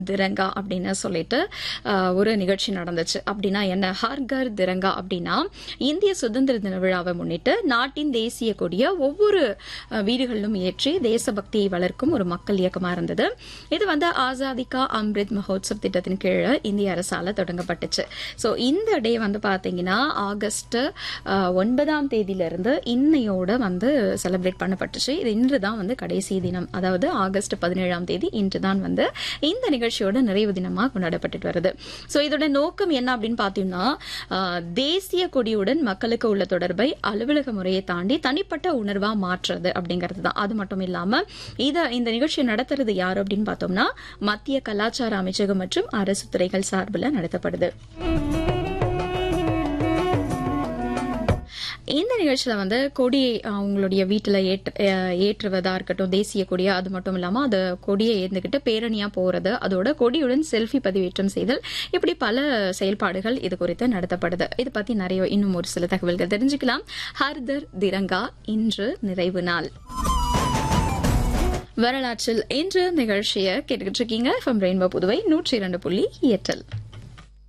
திரங்கா அப்படின்னு சொல்லிட்டு அஹ், ஒரு நிகழ்ச்சி நடந்துச்சு அப்படின்னா என்ன ஹர்கர் திரங்கா அப்படின்னா இந்திய சுதந்திர தின விழாவை முன்னிட்டு நாட்டின் தேசிய கொடியை ஒவ்வொரு அஹ், வீடுகளிலும் ஏற்றி தேசபக்தியை வளர்க்கும் ஒரு மக்கள் இயக்கமா இருந்தது இது வந்து ஆசாதிகா அம்ரித் மஹோத்சவ் திட்டத்தின் கீழே இந்திய அரசால தொடங்கப்பட்டுச்சு ஸோ இந்த டே வந்து பாத்தீங்கன்னா ஆகஸ்ட் அஹ், ஒன்பதாம் தேதியிலிருந்து இன்னையோட வந்து செலிப்ரேட் பண்ணப்பட்டுச்சு இது இன்று தான் வந்து கடைசி தினம் அதாவது ஆகஸ்ட் பதினேழாம் தேதி இன்று தான் வந்து இந்த நிகழ்ச்சியோட நிறைவு தினமாக கொண்டாடப்பட்டு வருது ஸோ இதோட நோக்கம் என்ன அப்படின்னு பார்த்தீங்கன்னா ஆஹ், தேசிய கொடியுடன் மக்களுக்கு உள்ள தொடர்பை அலுவலக முறையை தாண்டி தனிப்பட்ட உணர்வா மாற்றுறது அப்படிங்கிறது தான் அது மட்டும் இல்லாம இத இந்த நிகழ்ச்சியை நடத்துறது யார் அப்படின்னு பார்த்தோம்னா மத்திய கலாச்சார அமைச்சகம் மற்றும் அரசு துறைகள் சார்பில் நடத்தப்படுது இந்த நிகழ்ச்சியில வந்து கொடி அவங்களுடைய வீட்டில் ஏற்று அஹ், ஏற்றுவதா இருக்கட்டும் தேசிய கொடியா அது மட்டும் இல்லாம அது கொடியை ஏந்துக்கிட்டு பேரணியா போறது அதோட கொடியுடன் செல்ஃபி பதிவேற்றம் செய்தல் இப்படி பல செயல்பாடுகள் இது குறித்து நடத்தப்படுது இது பத்தி நிறைய இன்னும் ஒரு சில தகவல்கள் தெரிஞ்சுக்கலாம் ஹர்தர் திரங்கா இன்று நிறைவு நாள் வரலாற்றில் இன்று நிகழ்ச்சியை கேட்டுக்கிட்டு இருக்கீங்க எஃப்எம் ரெயின்போ புதுவை நூற்றி இரண்டு புள்ளி எட்டல்